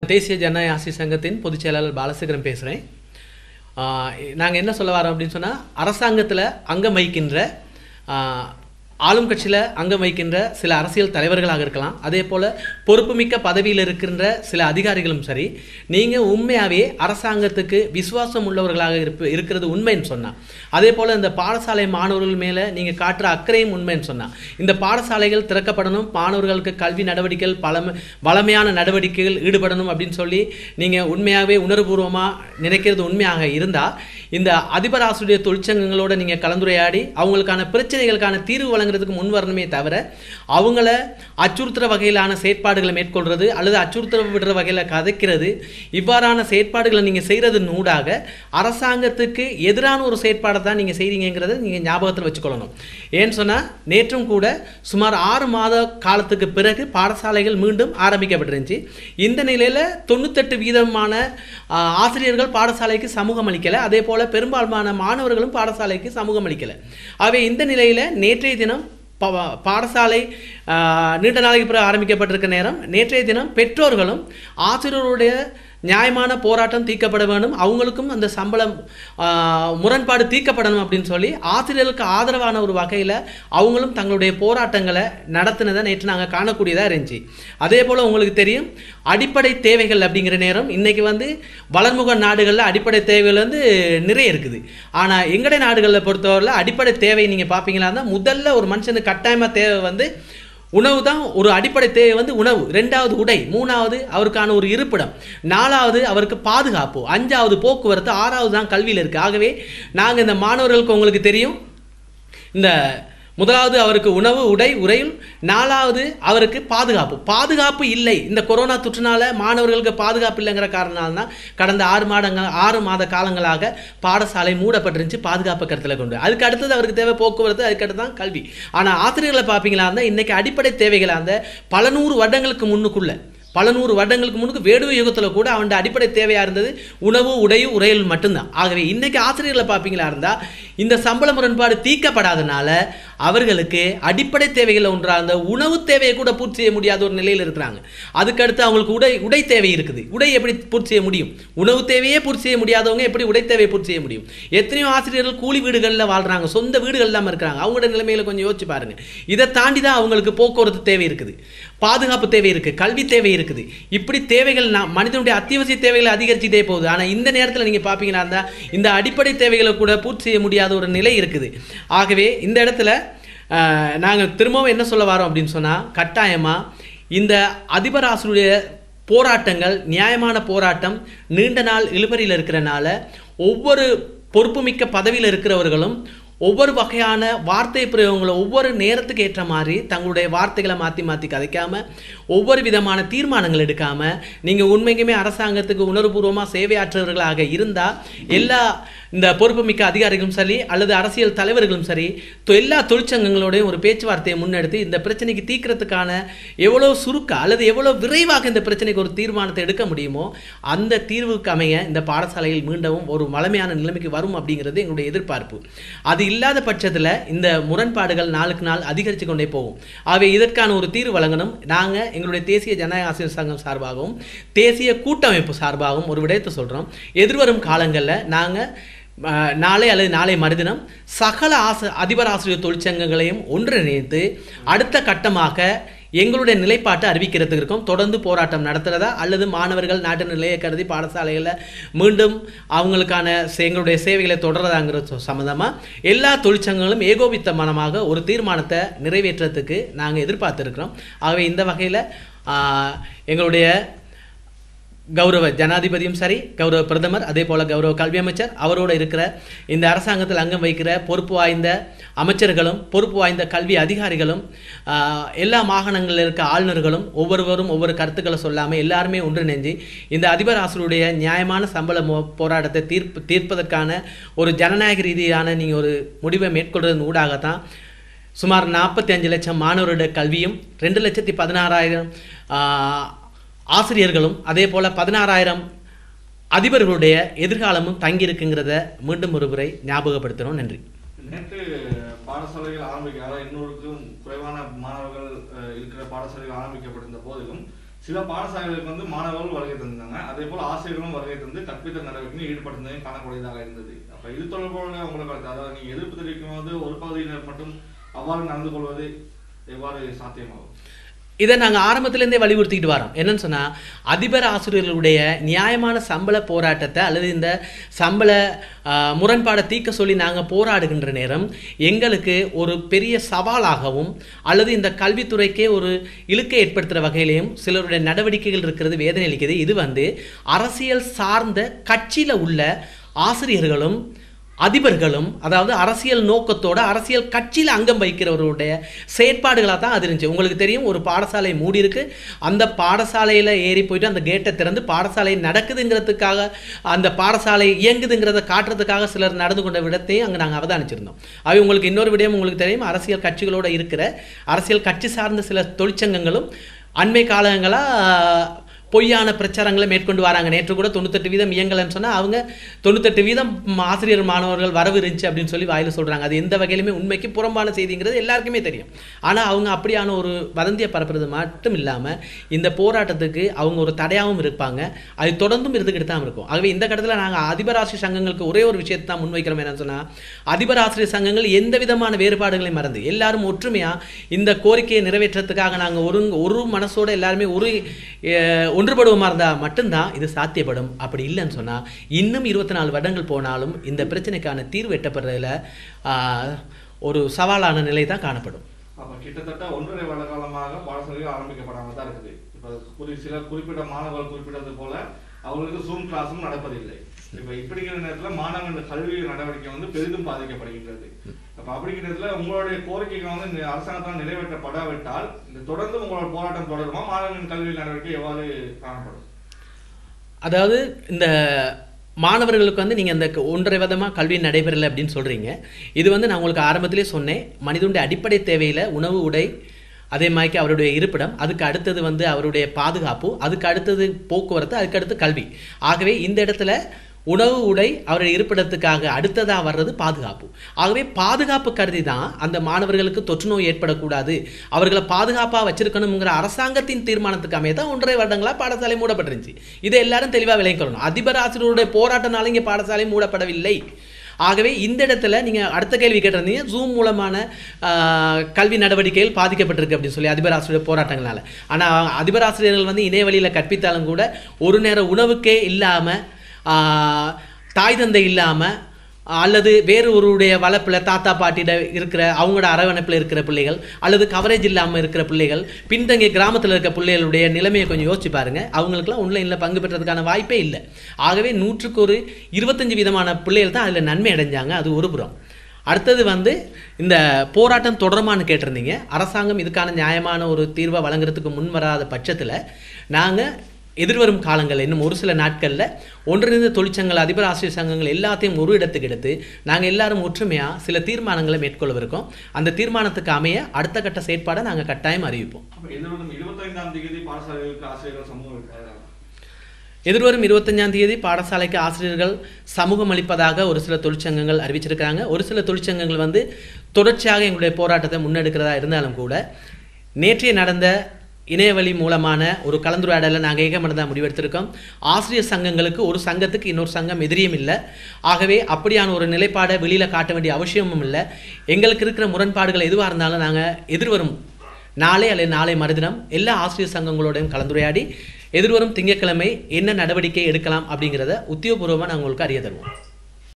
தேசிய ஜனநாயக ஆசிரியர் சங்கத்தின் பொதுச் செயலாளர் பாலசேகரன் பேசுகிறேன் நாங்கள் என்ன சொல்ல வரோம் அப்படின்னு சொன்னால் அரசாங்கத்தில் அங்கம் வகிக்கின்ற ஆஹ், ஆளும் கட்சியில் அங்கம் வகிக்கின்ற சில அரசியல் தலைவர்களாக இருக்கலாம் அதே போல் பொறுப்புமிக்க பதவியில் இருக்கின்ற சில அதிகாரிகளும் சரி நீங்கள் உண்மையாகவே அரசாங்கத்துக்கு விசுவாசம் உள்ளவர்களாக இருப்ப இருக்கிறது உண்மைன்னு சொன்னால் அதே போல் இந்த பாடசாலை மாணவர்கள் மேலே நீங்கள் காட்டுற அக்கறையும் உண்மைன்னு சொன்னால் இந்த பாடசாலைகள் திறக்கப்படணும் மாணவர்களுக்கு கல்வி நடவடிக்கைகள் பழம வளமையான நடவடிக்கைகள் ஈடுபடணும் அப்படின்னு சொல்லி நீங்கள் உண்மையாகவே உணர்வுபூர்வமாக நினைக்கிறது உண்மையாக இருந்தால் இந்த அதிபர் ஆசிரியர் தொழிற்சங்கங்களோட நீங்கள் கலந்துரையாடி அவங்களுக்கான பிரச்சனைகளுக்கான தீர்வு வழங்குறதுக்கு முன் வரணுமே தவிர அவங்கள அச்சுறுத்துற வகையிலான செயற்பாடுகளை மேற்கொள்றது அல்லது அச்சுறுத்த விடுற வகையில் கதைக்கிறது இவ்வாறான செயற்பாடுகளை நீங்கள் செய்கிறதன் ஊடாக அரசாங்கத்துக்கு எதிரான ஒரு செயற்பாடை தான் நீங்கள் செய்கிறீங்கிறத நீங்கள் ஞாபகத்தில் வச்சுக்கொள்ளணும் ஏன்னு சொன்னால் நேற்றும் கூட சுமார் ஆறு மாத காலத்துக்கு பிறகு பாடசாலைகள் மீண்டும் ஆரம்பிக்கப்பட்டிருந்துச்சு இந்த நிலையில் தொண்ணூத்தெட்டு வீதமான ஆ, ஆசிரியர்கள் பாடசாலைக்கு சமூகம் அளிக்கலை அதே போல் பெரும்பாலான மாணவர்களும் பாடசாலைக்கு சமூகம் அளிக்கலை ஆகவே இந்த நிலையில் நேற்றைய தினம் ப- பாடசாலை ஆ, நீண்ட நாளைக்கு பிறகு ஆரம்பிக்கப்பட்டிருக்க நேரம் நேற்றைய தினம் பெற்றோர்களும் ஆசிரியர்களுடைய நியாயமான போராட்டம் தீர்க்கப்பட வேண்டும் அவங்களுக்கும் அந்த சம்பளம் ஆ, முரண்பாடு தீர்க்கப்படணும் அப்படின்னு சொல்லி ஆசிரியர்களுக்கு ஆதரவான ஒரு வகையில் அவங்களும் தங்களுடைய போராட்டங்களை நடத்தினதை நேற்று நாங்கள் காணக்கூடியதாக இருந்துச்சு அதே போல் உங்களுக்கு தெரியும் அடிப்படை தேவைகள் அப்படிங்கிற நேரம் இன்னைக்கு வந்து வளர்முக நாடுகளில் அடிப்படை தேவைகள் வந்து நிறைய இருக்குது ஆனால் எங்களுடைய நாடுகளில் பொறுத்தவரையில் அடிப்படை தேவை நீங்கள் பார்ப்பீங்களா இருந்தால் முதல்ல ஒரு மனுஷனுக்கு கட்டாயமாக தேவை வந்து உணவு தான் ஒரு அடிப்படை தேவை வந்து உணவு ரெண்டாவது உடை மூணாவது அவருக்கான ஒரு இருப்பிடம் நாலாவது அவருக்கு பாதுகாப்பு அஞ்சாவது போக்குவரத்து ஆறாவது தான் கல்வியில் இருக்குது ஆகவே நாங்கள் இந்த மாணவர்களுக்கு உங்களுக்கு தெரியும் இந்த முதலாவது அவருக்கு உணவு உடை உரையில் நாலாவது அவருக்கு பாதுகாப்பு பாதுகாப்பு இல்லை இந்த கொரோனா தொற்றுனால மாணவர்களுக்கு பாதுகாப்பு இல்லைங்கிற காரணத்தால் தான் கடந்த ஆறு மாதங்கள் ஆறு மாத காலங்களாக பாடசாலை மூடப்பட்டிருந்துச்சு பாதுகாப்பு கருத்தில் கொண்டு அதுக்கு அடுத்தது அவருக்கு தேவை போக்குவரத்து அதுக்கு அடுத்து தான் கல்வி ஆனால் ஆசிரியர்களை பார்ப்பீங்களா இருந்தால் இன்னைக்கு அடிப்படை தேவைகளாக இருந்த பல நூறு வருடங்களுக்கு முன்னுக்குள்ள பல நூறு வருடங்களுக்கு முன்னுக்கு வேடுவ யுகத்தில் கூட அவன் அடிப்படை தேவையாக இருந்தது உணவு உடையு உரையில் மட்டும்தான் ஆகவே இன்னைக்கு ஆசிரியர்களை பார்ப்பீங்களா இருந்தால் இந்த சம்பள முரண்பாடு தீர்க்கப்படாதனால அவர்களுக்கு அடிப்படை தேவைகள் ஒன்றாக இருந்த உணவு தேவையை கூட பூர்த்தி செய்ய முடியாத ஒரு நிலையில் இருக்கிறாங்க அதுக்கடுத்து அவங்களுக்கு உடை உடை தேவை இருக்குது உடை எப்படி பூர்த்தி செய்ய முடியும் உணவு தேவையே பூர்த்தி செய்ய முடியாதவங்க எப்படி உடை தேவையை பூர்த்தி செய்ய முடியும் எத்தனையோ ஆசிரியர்கள் கூலி வீடுகளில் வாழ்றாங்க சொந்த வீடுகள் இல்லாமல் இருக்கிறாங்க அவங்களோட நிலைமையில கொஞ்சம் யோசிச்சு பாருங்க இதை தாண்டி தான் அவங்களுக்கு போக்குவரத்து தேவை இருக்குது பாதுகாப்பு தேவை இருக்குது கல்வி தேவை இருக்குது இப்படி தேவைகள் நான் மனிதனுடைய அத்தியாவசிய தேவைகள் அதிகரிச்சுட்டே போகுது ஆனால் இந்த நேரத்தில் நீங்கள் பார்ப்பீங்கன்னா இருந்தா இந்த அடிப்படை தேவைகளை கூட பூர்த்தி செய்ய முடியாத ஒரு நிலை இருக்குது ஆகவே இந்த இடத்துல நாங்கள் திரும்பவும் என்ன சொல்ல வரோம் அப்படின்னு சொன்னால் கட்டாயமாக இந்த அதிபர் ஆசிரியருடைய போராட்டங்கள் நியாயமான போராட்டம் நீண்ட நாள் இழுபறியில் இருக்கிறனால ஒவ்வொரு பொறுப்புமிக்க பதவியில் இருக்கிறவர்களும் ஒவ்வொரு வகையான வார்த்தை பிரயோகங்களை ஒவ்வொரு நேரத்துக்கு ஏற்ற மாதிரி தங்களுடைய வார்த்தைகளை மாற்றி மாற்றி கதைக்காம ஒவ்வொரு விதமான தீர்மானங்கள் எடுக்காம நீங்கள் உண்மைக்குமே அரசாங்கத்துக்கு உணர்வுபூர்வமாக சேவையாற்றுவர்களாக இருந்தால் எல்லா இந்த பொறுப்புமிக்க அதிகாரிகளும் சரி அல்லது அரசியல் தலைவர்களும் சரி தொ- எல்லா தொழிற்சங்கங்களோடையும் ஒரு பேச்சுவார்த்தையை முன்னெடுத்து இந்த பிரச்சனைக்கு தீர்க்கறதுக்கான எவ்வளோ சுருக்க அல்லது எவ்வளோ விரைவாக இந்த பிரச்சனைக்கு ஒரு தீர்மானத்தை எடுக்க முடியுமோ அந்த தீர்வுக்கு அமைய இந்த பாடசாலையில் மீண்டும் ஒரு வளமையான நிலைமைக்கு வரும் அப்படிங்கிறது எங்களுடைய எதிர்பார்ப்பு அது இல்லாத பட்சத்தில் இந்த முரண்பாடுகள் நாளுக்கு நாள் அதிகரித்து கொண்டே போகும் ஆகவே இதற்கான ஒரு தீர்வு வழங்கணும் நாங்கள் எங்களுடைய தேசிய ஜனநாயக ஆசிரியர் சங்கம் சார்பாகவும் தேசிய கூட்டமைப்பு சார்பாகவும் ஒரு விடயத்தை சொல்கிறோம் எதிர்வரும் காலங்களில் நாங்கள் அஹ், நாளை அல்லது நாளை மறுதினம் சகல ஆச அதிபர் ஆசிரியர் தொழிற்சங்கங்களையும் ஒன்றிணைத்து அடுத்த கட்டமாக எங்களுடைய நிலைப்பாட்டை அறிவிக்கிறதுக்கு இருக்கோம் தொடர்ந்து போராட்டம் நடத்துகிறதா அல்லது மாணவர்கள் நாட்டு நிலையை கருதி பாடசாலைகளில் மீண்டும் அவங்களுக்கான சே- எங்களுடைய சேவைகளை தொடர்றதாங்கிற சம்மந்தமாக எல்லா தொழிற்சங்கங்களும் ஏகோபித்த மனமாக ஒரு தீர்மானத்தை நிறைவேற்றுறதுக்கு நாங்கள் எதிர்பார்த்துருக்கிறோம் ஆகவே இந்த வகையில் எங்களுடைய கௌரவ ஜனாதிபதியும் சரி கௌரவ பிரதமர் அதே போல கௌரவ கல்வி அமைச்சர் அவரோட இருக்கிற இந்த அரசாங்கத்தில் அங்கம் வைக்கிற பொறுப்பு வாய்ந்த அமைச்சர்களும் பொறுப்பு வாய்ந்த கல்வி அதிகாரிகளும் ஆஹ், எல்லா மாகாணங்களில் இருக்க ஆளுநர்களும் ஒவ்வொருவரும் ஒவ்வொரு கருத்துக்களை சொல்லாமல் எல்லாருமே ஒன்றிணைஞ்சு இந்த அதிபர் ஆசிரியருடைய நியாயமான சம்பள மோ- போராட்டத்தை தீர்ப்பு தீர்ப்பதற்கான ஒரு ஜனநாயக ரீதியான நீங்கள் ஒரு முடிவை மேற்கொள்வதன் ஊடாகத்தான் சுமார் நாற்பத்தி அஞ்சு லட்சம் மாணவருடைய கல்வியும் ரெண்டு லட்சத்தி பதினாறாயிரம் ஆஹ், ஆசிரியர்களும் அதே போல் பதினாறாயிரம் அதிபர்களுடைய எதிர்காலமும் தங்கியிருக்குங்கிறத மீண்டும் ஒரு முறை ஞாபகப்படுத்துகிறோம் நன்றி நேற்று பாடசாலைகள் ஆரம்பிக்க அதாவது எண்ணூறுக்கும் குறைவான மாணவர்கள் அஹ், இருக்கிற பாடசாலைகள் ஆரம்பிக்கப்பட்டிருந்த போதிலும் சில பாடசாலைகளுக்கு வந்து மாணவர்கள் வருகை தந்தாங்க அதே போல ஆசிரியர்களும் வருகை தந்து கற்பித்தல் நடவடிக்கையில் ஈடுபடுத்ததையும் காணக்கூடியதாக இருந்தது அப்ப இது தொடர்பான உங்களுக்கு கருத்து அதாவது நீங்க எதிர்ப்பு தெரிவிக்கும் போது ஒரு பகுதியினர் மட்டும் அவ்வாறு நடந்து கொள்வது எவ்வாறு சாத்தியமாகும் இதை நாங்கள் ஆரம்பத்திலேருந்தே வலியுறுத்திக்கிட்டு வரோம் என்னன்னு சொன்னால் அதிபர் ஆசிரியர்களுடைய நியாயமான சம்பள போராட்டத்தை அல்லது இந்த சம்பள ஆஹ், முரண்பாடை தீர்க்க சொல்லி நாங்கள் போராடுகின்ற நேரம் எங்களுக்கு ஒரு பெரிய சவாலாகவும் அல்லது இந்த கல்வித்துறைக்கே ஒரு இழுக்கை ஏற்படுத்துகிற வகையிலையும் சிலருடைய நடவடிக்கைகள் இருக்கிறது வேதனை அளிக்குது இது வந்து அரசியல் சார்ந்த கட்சியில் உள்ள ஆசிரியர்களும் அதிபர்களும் அதாவது அரசியல் நோக்கத்தோட அரசியல் கட்சியில் அங்கம் வகிக்கிறவருடைய செயற்பாடுகளாக தான் அது இருந்துச்சு உங்களுக்கு தெரியும் ஒரு பாடசாலை மூடி இருக்கு அந்த பாடசாலையில் ஏறி போயிட்டு அந்த கேட்டை திறந்து பாடசாலை நடக்குதுங்கிறதுக்காக அந்த பாடசாலை இயங்குதுங்கிறத காட்டுறதுக்காக சிலர் நடந்து கொண்ட விடத்தையும் அங்கே நாங்கள் அவதானிச்சிருந்தோம் அவை உங்களுக்கு இன்னொரு விடயம் உங்களுக்கு தெரியும் அரசியல் கட்சிகளோட இருக்கிற அரசியல் கட்சி சார்ந்த சில தொழிற்சங்கங்களும் அண்மை காலங்களாக பொய்யான பிரச்சாரங்களை மேற்கொண்டு வராங்க நேற்று கூட தொண்ணூத்தெட்டு வீதம் இயங்கலைன்னு சொன்னால் அவங்க தொண்ணூத்தெட்டு வீதம் ஆசிரியர் மாணவர்கள் வரவு இருந்துச்சு அப்படின்னு சொல்லி வாயில சொல்கிறாங்க அது எந்த வகையிலுமே உண்மைக்கு புறம்பான செய்திங்கிறது எல்லாருக்குமே தெரியும் ஆனால் அவங்க அப்படியான ஒரு வதந்தியை பரப்புறது மட்டும் இல்லாமல் இந்த போராட்டத்துக்கு அவங்க ஒரு தடையாகவும் இருப்பாங்க அது தொடர்ந்தும் இருந்துக்கிட்டு தான் இருக்கும் ஆகவே இந்த கட்டத்தில் நாங்கள் அதிபர் ஆசிரியர் சங்கங்களுக்கு ஒரே ஒரு விஷயத்தை தான் முன்வைக்கிறோம் என்னன்னு சொன்னால் அதிபர் ஆசிரியர் சங்கங்கள் எந்த விதமான வேறுபாடுகளையும் மறந்து எல்லாரும் ஒற்றுமையாக இந்த கோரிக்கையை நிறைவேற்றத்துக்காக நாங்கள் ஒரு ஒரு மனசோட எல்லாருமே ஒரு அஹ், ஒன்றுபடுவோமா இருந்தால் மட்டும்தான் இது சாத்தியப்படும் அப்படி இல்லைன்னு சொன்னால் இன்னும் இருபத்தி நாலு வருடங்கள் போனாலும் இந்த பிரச்சனைக்கான தீர்வு எட்டப்படுறதுல ஆஹ், ஒரு சவாலான நிலை தான் காணப்படும் அப்ப கிட்டத்தட்ட ஒன்றரை வருட காலமாக பாடசாலைகள் ஆரம்பிக்கப்படாம தான் இருக்குது இப்ப குறி சில குறிப்பிட்ட மாணவர்கள் குறிப்பிட்டது போல அவங்களுக்கு ஜூம் கிளாஸும் நடப்பதில்லை இப்ப இப்படிங்கிற நேரத்துல மாணவர்கள் கல்வி நடவடிக்கை வந்து பெரிதும் பாதிக்கப்படுகின்றது அப்ப அப்படிங்கிற நேரத்துல உங்களுடைய கோரிக்கைகள் வந்து இந்த அரசாங்கத்தால் நிறைவேற்றப்படாவிட்டால் இந்த தொடர்ந்து உங்களோட போராட்டம் தொடருமா மாணவர்களின் கல்வி நடவடிக்கை எவ்வாறு காணப்படும் அதாவது இந்த மாணவர்களுக்கு வந்து நீங்கள் இந்த க- ஒன்றரை விதமாக கல்வி நடைபெறலை அப்படின்னு சொல்கிறீங்க இது வந்து நான் உங்களுக்கு ஆரம்பத்திலே சொன்னேன் மனிதனுடைய அடிப்படை தேவையில் உணவு உடை அதே மாதிரி அவருடைய இருப்பிடம் அதுக்கு அடுத்தது வந்து அவருடைய பாதுகாப்பு அதுக்கு அடுத்தது போக்குவரத்து அதுக்கு அடுத்து கல்வி ஆகவே இந்த இடத்துல உணவு உடை அவருடைய இருப்பிடத்துக்காக அடுத்ததாக வர்றது பாதுகாப்பு ஆகவே பாதுகாப்பு கருதி தான் அந்த மாணவர்களுக்கு தொற்று நோய் ஏற்படக்கூடாது அவர்களை பாதுகாப்பாக வச்சிருக்கணுங்கிற அரசாங்கத்தின் தீர்மானத்துக்கு அமைய தான் ஒன்றரை வருடங்களாக பாடசாலை மூடப்பட்டிருந்துச்சு இதை எல்லாரும் தெளிவாக விளங்கிக்கணும் அதிபர் ஆசிரியருடைய போராட்டனால இங்கே பாடசாலை மூடப்படவில்லை ஆகவே இந்த இடத்துல நீங்கள் அடுத்த கேள்வி கேட்டிருந்தீங்க ஜூம் மூலமான ஆஹ், கல்வி நடவடிக்கைகள் பாதிக்கப்பட்டிருக்கு அப்படின்னு சொல்லி அதிபர் ஆசிரியர் போராட்டங்களால ஆனால் அதிபர் ஆசிரியர்கள் வந்து இணைய வழியில் கற்பித்தாலும் கூட ஒரு நேர உணவுக்கே இல்லாமல் தாய் தந்தை இல்லாமல் அல்லது வேறு ஒருவருடைய வளர்ப்பில் தாத்தா பாட்டியிட இருக்கிற அவங்களோட அரவணைப்பில் இருக்கிற பிள்ளைகள் அல்லது கவரேஜ் இல்லாமல் இருக்கிற பிள்ளைகள் பின்தங்கிய கிராமத்தில் இருக்க பிள்ளைகளுடைய நிலைமையை கொஞ்சம் யோசிச்சு பாருங்க அவங்களுக்குலாம் ஆன்லைனில் பங்கு பெற்றதுக்கான வாய்ப்பே இல்லை ஆகவே நூற்றுக்கு ஒரு இருபத்தஞ்சு விதமான பிள்ளைகள் தான் அதில் நன்மை அடைஞ்சாங்க அது ஒரு புறம் அடுத்தது வந்து இந்த போராட்டம் தொடருமான்னு கேட்டிருந்தீங்க அரசாங்கம் இதுக்கான நியாயமான ஒரு தீர்வை வழங்குறதுக்கு முன் வராத பட்சத்தில் நாங்கள் எதிர்வரும் காலங்கள் இன்னும் ஒரு சில நாட்களில் ஒன்றிணைந்த தொழிற்சங்கங்கள் அதிபர் ஆசிரியர் சங்கங்கள் எல்லாத்தையும் ஒரு இடத்துக்கு எடுத்து நாங்கள் எல்லாரும் ஒற்றுமையாக சில தீர்மானங்களை மேற்கொள்ளவிருக்கோம் அந்த தீர்மானத்துக்கு அமைய அடுத்த கட்ட செயற்பாடை நாங்கள் கட்டாயம் அறிவிப்போம் அப்ப எதிர்வரும் இருபத்தைந்தாம் தேதி பாடசாலைகளுக்கு ஆசிரியர்கள் சமூகம் இருக்காங்க எதிர்வரும் இருபத்தஞ்சாம் தேதி பாடசாலைக்கு ஆசிரியர்கள் சமூகம் அளிப்பதாக ஒரு சில தொழிற்சங்கங்கள் அறிவிச்சிருக்கிறாங்க ஒரு சில தொழிற்சங்கங்கள் வந்து தொடர்ச்சியாக எங்களுடைய போராட்டத்தை முன்னெடுக்கிறதா இருந்தாலும் கூட நேற்றைய நடந்த இணையவழி மூலமான ஒரு கலந்துரையாடலை நாங்கள் ஏகமனதாக முடிவெடுத்திருக்கோம் ஆசிரியர் சங்கங்களுக்கு ஒரு சங்கத்துக்கு இன்னொரு சங்கம் எதிரியும் இல்லை ஆகவே அப்படியான ஒரு நிலைப்பாடை வெளியில் காட்ட வேண்டிய அவசியமும் இல்லை எங்களுக்கு இருக்கிற முரண்பாடுகள் எதுவாக இருந்தாலும் நாங்கள் எதிர்வரும் நாளை அல்லது நாளை மறுதினம் எல்லா ஆசிரியர் சங்கங்களோடையும் கலந்துரையாடி எதிர்வரும் திங்கட்கிழமை என்ன நடவடிக்கை எடுக்கலாம் அப்படிங்கிறத உத்தியோகபூர்வமாக நாங்கள் உங்களுக்கு அறிய தருவோம்